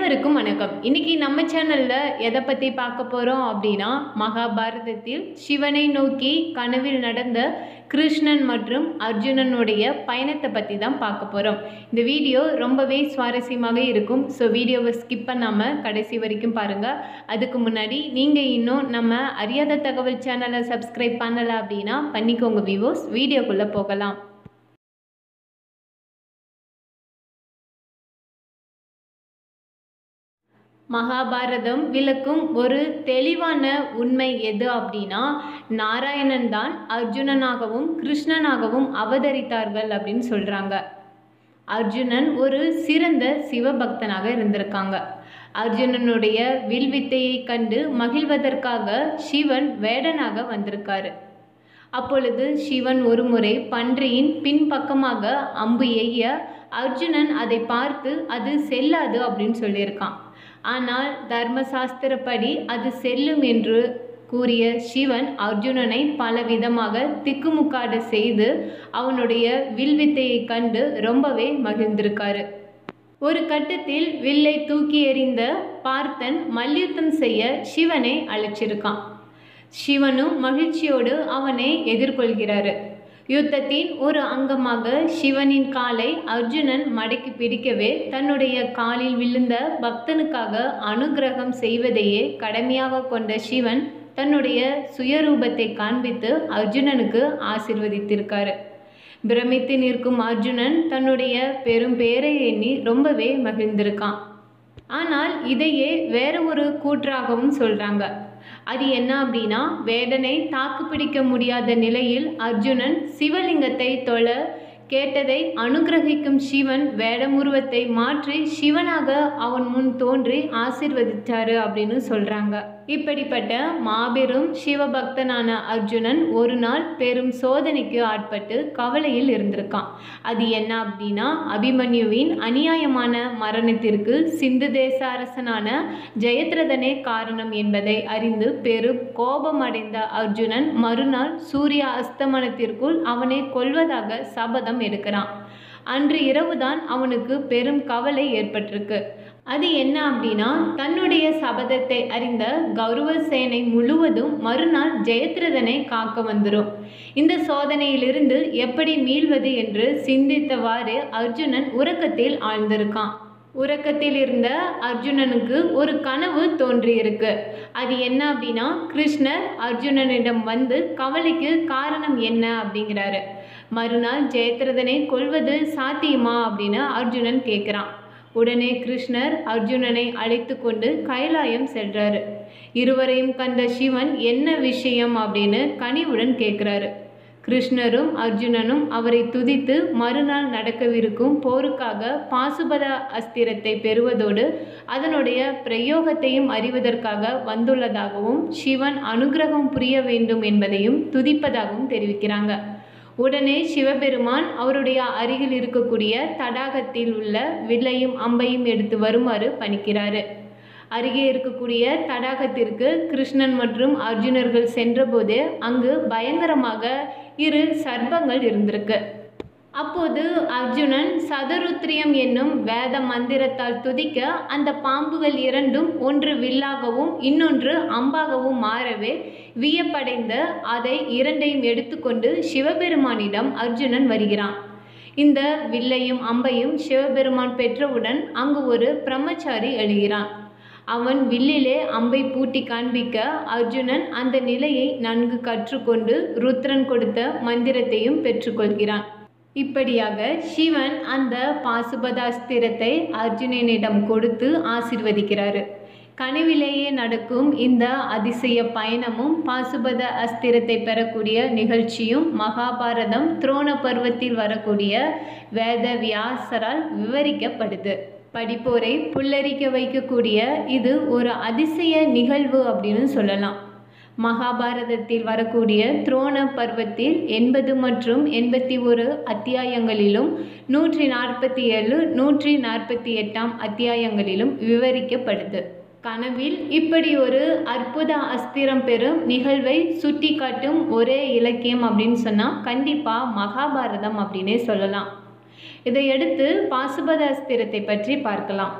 அனைவருக்கும் வணக்கம் இன்னைக்கு நம்ம சேனல்ல எதை பத்தி பார்க்க போறோம் அப்படின்னா மகாபாரதத்தில் சிவனை நோக்கி கனவில் நடந்த கிருஷ்ணன் மற்றும் அர்ஜுனனுடைய பயணத்தை பத்தி தான் பார்க்க போறோம் இந்த வீடியோ ரொம்பவே சுவாரஸ்யமாக இருக்கும் ஸோ வீடியோவை ஸ்கிப் பண்ணாம கடைசி வரைக்கும் பாருங்க அதுக்கு முன்னாடி நீங்க இன்னும் நம்ம அறியாத தகவல் சேனலை சப்ஸ்கிரைப் பண்ணல அப்படின்னா பண்ணிக்கோங்க விவோஸ் வீடியோக்குள்ள போகலாம் மகாபாரதம் விளக்கும் ஒரு தெளிவான உண்மை எது அப்படின்னா நாராயணன் தான் அர்ஜுனனாகவும் கிருஷ்ணனாகவும் அவதரித்தார்கள் அப்படின்னு சொல்கிறாங்க அர்ஜுனன் ஒரு சிறந்த சிவபக்தனாக இருந்திருக்காங்க அர்ஜுனனுடைய வில்வித்தையை கண்டு மகிழ்வதற்காக சிவன் வேடனாக வந்திருக்காரு அப்பொழுது சிவன் ஒருமுறை பன்றியின் பின்பக்கமாக அம்பு எய்ய அர்ஜுனன் அதை பார்த்து அது செல்லாது அப்படின்னு சொல்லியிருக்கான் ஆனால் தர்மசாஸ்திரப்படி அது செல்லும் என்று கூறிய சிவன் அர்ஜுனனை பலவிதமாக திக்குமுக்காட செய்து அவனுடைய வில்வித்தையை கண்டு ரொம்பவே மகிழ்ந்திருக்காரு ஒரு கட்டத்தில் வில்லை தூக்கி எறிந்த பார்த்தன் மல்யுத்தம் செய்ய சிவனை அழைச்சிருக்கான் சிவனும் மகிழ்ச்சியோடு அவனை எதிர்கொள்கிறாரு யுத்தத்தின் ஒரு அங்கமாக சிவனின் காலை அர்ஜுனன் மடக்கி பிடிக்கவே தன்னுடைய காலில் விழுந்த பக்தனுக்காக அனுகிரகம் செய்வதையே கடமையாக கொண்ட சிவன் தன்னுடைய சுயரூபத்தை காண்பித்து அர்ஜுனனுக்கு ஆசிர்வதித்திருக்காரு பிரமித்து நிற்கும் அர்ஜுனன் தன்னுடைய பெரும் பேரை எண்ணி ரொம்பவே மகிழ்ந்திருக்கான் ஆனால் இதையே வேற ஒரு கூற்றாகவும் சொல்றாங்க அது என்ன அப்படின்னா வேடனை தாக்குப்பிடிக்க முடியாத நிலையில் அர்ஜுனன் சிவலிங்கத்தை தொழ கேட்டதை அனுகிரகிக்கும் சிவன் வேடமுருவத்தை மாற்றி சிவனாக அவன் முன் தோன்றி ஆசிர்வதிச்சாரு அப்படின்னு சொல்றாங்க இப்படிப்பட்ட மாபெரும் சிவபக்தனான அர்ஜுனன் ஒரு நாள் பெரும் சோதனைக்கு ஆட்பட்டு கவலையில் இருந்திருக்கான் அது என்ன அப்படின்னா அபிமன்யுவின் அநியாயமான மரணத்திற்கு சிந்து தேச அரசனான ஜெயத்ரதனே காரணம் என்பதை அறிந்து பெரும் கோபமடைந்த அர்ஜுனன் மறுநாள் சூரிய அஸ்தமனத்திற்குள் அவனை கொல்வதாக சபதம் எடுக்கிறான் அன்று இரவுதான் அவனுக்கு பெரும் கவலை ஏற்பட்டிருக்கு அது என்ன அப்படின்னா தன்னுடைய சபதத்தை அறிந்த கௌரவ சேனை முழுவதும் மறுநாள் ஜெயத்ரதனை காக்க வந்துடும் இந்த சோதனையிலிருந்து எப்படி மீள்வது என்று சிந்தித்தவாறு அர்ஜுனன் உறக்கத்தில் ஆழ்ந்திருக்கான் உறக்கத்தில் இருந்த அர்ஜுனனுக்கு ஒரு கனவு தோன்றியிருக்கு அது என்ன அப்படின்னா கிருஷ்ணர் அர்ஜுனனிடம் வந்து கவலைக்கு காரணம் என்ன அப்படிங்கிறாரு மறுநாள் ஜெயத்ரதனை கொல்வது சாத்தியமா அப்படின்னு அர்ஜுனன் கேட்குறான் உடனே கிருஷ்ணர் அர்ஜுனனை அழைத்து கொண்டு கைலாயம் சென்றாரு இருவரையும் கண்ட சிவன் என்ன விஷயம் அப்படின்னு கனிவுடன் கேட்குறாரு கிருஷ்ணரும் அர்ஜுனனும் அவரை துதித்து மறுநாள் நடக்கவிருக்கும் போருக்காக பாசுபத அஸ்திரத்தை பெறுவதோடு அதனுடைய பிரயோகத்தையும் அறிவதற்காக வந்துள்ளதாகவும் சிவன் அனுகிரகம் புரிய வேண்டும் என்பதையும் துதிப்பதாகவும் தெரிவிக்கிறாங்க உடனே சிவபெருமான் அவருடைய அருகில் இருக்கக்கூடிய தடாகத்தில் உள்ள வில்லையும் அம்பையும் எடுத்து வருமாறு பணிக்கிறாரு அருகே இருக்கக்கூடிய தடாகத்திற்கு கிருஷ்ணன் மற்றும் அர்ஜுனர்கள் சென்றபோது அங்கு பயங்கரமாக இரு சர்ப்பங்கள் இருந்திருக்கு அப்போது அர்ஜுனன் சதருத்ரியம் என்னும் வேத மந்திரத்தால் துதிக்க அந்த பாம்புகள் இரண்டும் ஒன்று வில்லாகவும் இன்னொன்று அம்பாகவும் மாறவே வியப்படைந்த அதை இரண்டையும் எடுத்துக்கொண்டு சிவபெருமானிடம் அர்ஜுனன் வருகிறான் இந்த வில்லையும் அம்பையும் சிவபெருமான் பெற்றவுடன் அங்கு ஒரு பிரம்மச்சாரி எழுகிறான் அவன் வில்லிலே அம்பை பூட்டி காண்பிக்க அர்ஜுனன் அந்த நிலையை நன்கு கற்றுக்கொண்டு ருத்ரன் கொடுத்த மந்திரத்தையும் பெற்றுக்கொள்கிறான் இப்படியாக சிவன் அந்த பாசுபதாஸ்திரத்தை அர்ஜுனனிடம் கொடுத்து ஆசிர்வதிக்கிறாரு கனவிலேயே நடக்கும் இந்த அதிசய பயணமும் பாசுபத அஸ்திரத்தை பெறக்கூடிய நிகழ்ச்சியும் மகாபாரதம் துரோண பருவத்தில் வரக்கூடிய வேத வியாசரால் விவரிக்கப்படுது படிப்போரை புல்லரிக்க வைக்கக்கூடிய இது ஒரு அதிசய நிகழ்வு அப்படின்னு சொல்லலாம் மகாபாரதத்தில் வரக்கூடிய துரோண பர்வத்தில் எண்பது மற்றும் எண்பத்தி ஒரு அத்தியாயங்களிலும் நூற்றி நாற்பத்தி ஏழு நூற்றி நாற்பத்தி எட்டாம் அத்தியாயங்களிலும் விவரிக்கப்படுது கனவில் இப்படி ஒரு அற்புத அஸ்திரம் பெறும் நிகழ்வை சுட்டி காட்டும் ஒரே இலக்கியம் அப்படின்னு சொன்னால் கண்டிப்பாக மகாபாரதம் அப்படின்னே சொல்லலாம் இதையடுத்து பாசுபத அஸ்திரத்தை பற்றி பார்க்கலாம்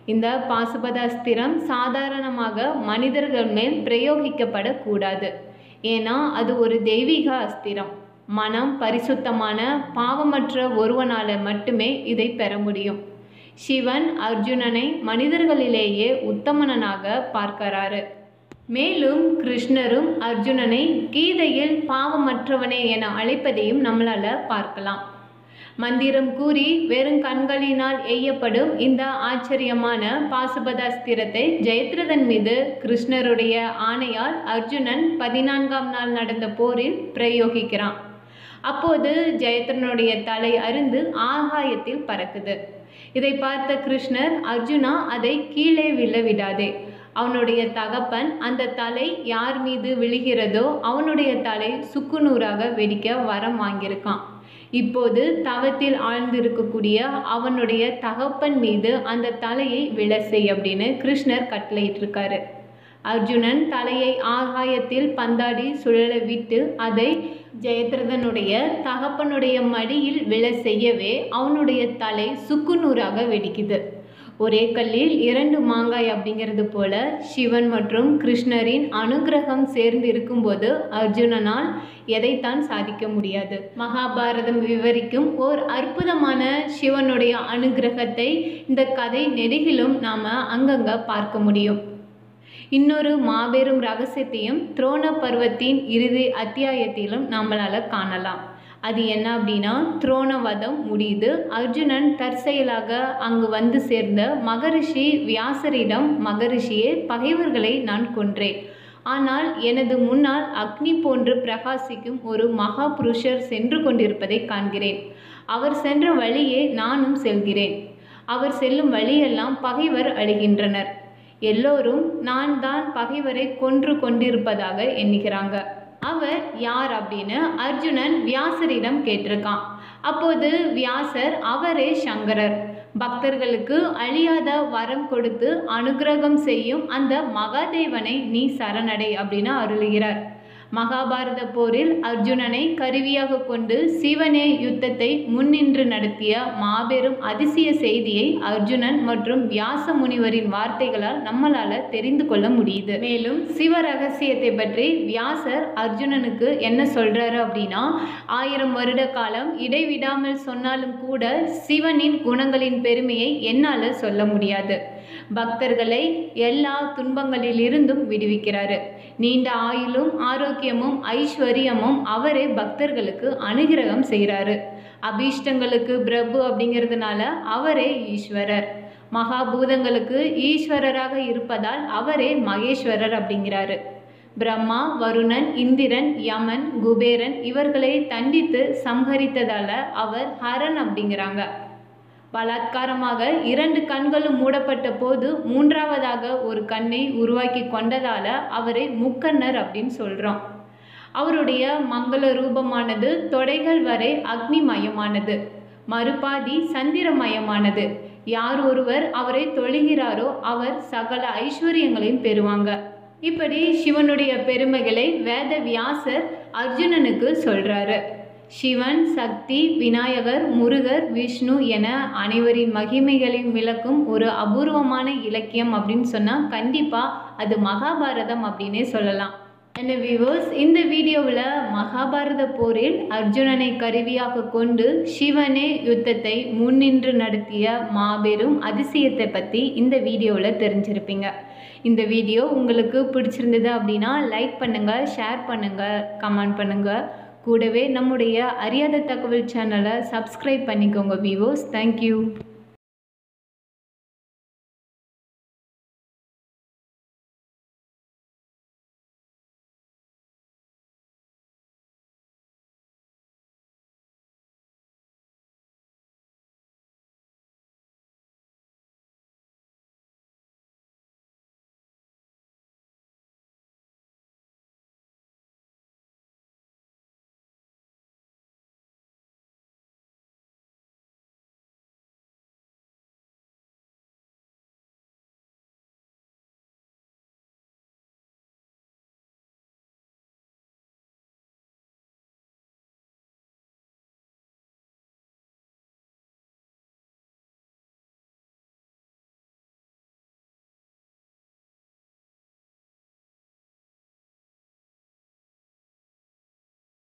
இந்த பாசுபதாஸ்திரம் சாதாரணமாக மனிதர்கள் மேல் பிரயோகிக்கப்படக்கூடாது ஏன்னா அது ஒரு தெய்வீக அஸ்திரம் மனம் பரிசுத்தமான பாவமற்ற ஒருவனால மட்டுமே இதை பெற முடியும் சிவன் அர்ஜுனனை மனிதர்களிலேயே உத்தமனாக பார்க்கிறாரு மேலும் கிருஷ்ணரும் அர்ஜுனனை கீதையில் பாவமற்றவனே என அழைப்பதையும் நம்மளால பார்க்கலாம் மந்திரம் கூறி வெறும் கண்களினால் எய்யப்படும் இந்த ஆச்சரியமான பாசுபதாஸ்திரத்தை ஜெயத்ரதன் மீது கிருஷ்ணருடைய ஆணையால் அர்ஜுனன் பதினான்காம் நாள் நடந்த போரில் பிரயோகிக்கிறான் அப்போது ஜெயத்ரனுடைய தலை அருந்து ஆகாயத்தில் பறக்குது இதை பார்த்த கிருஷ்ணர் அர்ஜுனா அதை கீழே விழ விடாதே அவனுடைய தகப்பன் அந்த தலை யார் மீது விழுகிறதோ அவனுடைய தலை சுக்குநூறாக வெடிக்க வரம் வாங்கியிருக்கான் இப்போது தவத்தில் ஆழ்ந்திருக்கக்கூடிய அவனுடைய தகப்பன் மீது அந்த தலையை விழ செய் அப்படின்னு கிருஷ்ணர் கட்டளையிட்டிருக்காரு அர்ஜுனன் தலையை ஆகாயத்தில் பந்தாடி சுழல விட்டு அதை ஜெயத்ரதனுடைய தகப்பனுடைய மடியில் விழ செய்யவே அவனுடைய தலை சுக்குநூறாக வெடிக்குது ஒரே கல்லில் இரண்டு மாங்காய் அப்படிங்கிறது போல சிவன் மற்றும் கிருஷ்ணரின் அனுகிரகம் சேர்ந்து இருக்கும்போது அர்ஜுனனால் எதைத்தான் சாதிக்க முடியாது மகாபாரதம் விவரிக்கும் ஓர் அற்புதமான சிவனுடைய அனுகிரகத்தை இந்த கதை நெடுகிலும் நாம் அங்கங்கே பார்க்க முடியும் இன்னொரு மாபெரும் ரகசியத்தையும் துரோண பருவத்தின் இறுதி அத்தியாயத்திலும் நம்மளால் காணலாம் அது என்ன அப்படின்னா துரோணவதம் முடியுது அர்ஜுனன் தற்செயலாக அங்கு வந்து சேர்ந்த மகரிஷி வியாசரிடம் மகரிஷியே பகைவர்களை நான் கொன்றேன் ஆனால் எனது முன்னால் அக்னி போன்று பிரகாசிக்கும் ஒரு மகா புருஷர் சென்று கொண்டிருப்பதை காண்கிறேன் அவர் சென்ற வழியே நானும் செல்கிறேன் அவர் செல்லும் வழியெல்லாம் பகைவர் அழுகின்றனர் எல்லோரும் நான் தான் பகைவரை கொன்று கொண்டிருப்பதாக எண்ணுகிறாங்க அவர் யார் அப்படின்னு அர்ஜுனன் வியாசரிடம் கேட்டிருக்கான் அப்போது வியாசர் அவரே சங்கரர் பக்தர்களுக்கு அழியாத வரம் கொடுத்து அனுகிரகம் செய்யும் அந்த மகாதேவனை நீ சரணடை அப்படின்னு அருளுகிறார் மகாபாரத போரில் அர்ஜுனனை கருவியாக கொண்டு சிவனே யுத்தத்தை முன்னின்று நடத்திய மாபெரும் அதிசய செய்தியை அர்ஜுனன் மற்றும் வியாச முனிவரின் வார்த்தைகளால் நம்மளால தெரிந்து கொள்ள முடியுது மேலும் சிவ ரகசியத்தை பற்றி வியாசர் அர்ஜுனனுக்கு என்ன சொல்றாரு அப்படின்னா ஆயிரம் வருட காலம் இடைவிடாமல் சொன்னாலும் கூட சிவனின் குணங்களின் பெருமையை என்னால் சொல்ல முடியாது பக்தர்களை எல்லா துன்பங்களிலிருந்தும் விடுவிக்கிறாரு நீண்ட ஆயுளும் ஆரோக்கியமும் ஐஸ்வர்யமும் அவரே பக்தர்களுக்கு அனுகிரகம் செய்கிறாரு அபீஷ்டங்களுக்கு பிரபு அப்படிங்கிறதுனால அவரே ஈஸ்வரர் மகாபூதங்களுக்கு ஈஸ்வரராக இருப்பதால் அவரே மகேஸ்வரர் அப்படிங்கிறாரு பிரம்மா வருணன் இந்திரன் யமன் குபேரன் இவர்களை தண்டித்து சம்ஹரித்ததால அவர் ஹரன் அப்படிங்கிறாங்க பலாத்காரமாக இரண்டு கண்களும் மூடப்பட்ட போது மூன்றாவதாக ஒரு கண்ணை உருவாக்கி கொண்டதால அவரை முக்கண்ணர் அப்படின்னு சொல்கிறோம் அவருடைய மங்கள ரூபமானது தொடைகள் வரை அக்னிமயமானது மறுபாதி சந்திரமயமானது யார் ஒருவர் அவரை தொழுகிறாரோ அவர் சகல ஐஸ்வர்யங்களையும் பெறுவாங்க இப்படி சிவனுடைய பெருமைகளை வேத வியாசர் அர்ஜுனனுக்கு சொல்றாரு சிவன் சக்தி விநாயகர் முருகர் விஷ்ணு என அனைவரின் மகிமைகளையும் விளக்கும் ஒரு அபூர்வமான இலக்கியம் அப்படின்னு சொன்னால் கண்டிப்பாக அது மகாபாரதம் அப்படின்னே சொல்லலாம் என்ன வியூவர்ஸ் இந்த வீடியோவில் மகாபாரத போரில் அர்ஜுனனை கருவியாக கொண்டு சிவனே யுத்தத்தை முன்னின்று நடத்திய மாபெரும் அதிசயத்தை பற்றி இந்த வீடியோவில் தெரிஞ்சிருப்பீங்க இந்த வீடியோ உங்களுக்கு பிடிச்சிருந்தது அப்படின்னா லைக் பண்ணுங்கள் ஷேர் பண்ணுங்கள் கமெண்ட் பண்ணுங்கள் கூடவே நம்முடைய அறியாத தகவல் சேனலை சப்ஸ்கிரைப் பண்ணிக்கோங்க விவோஸ் தேங்க்யூ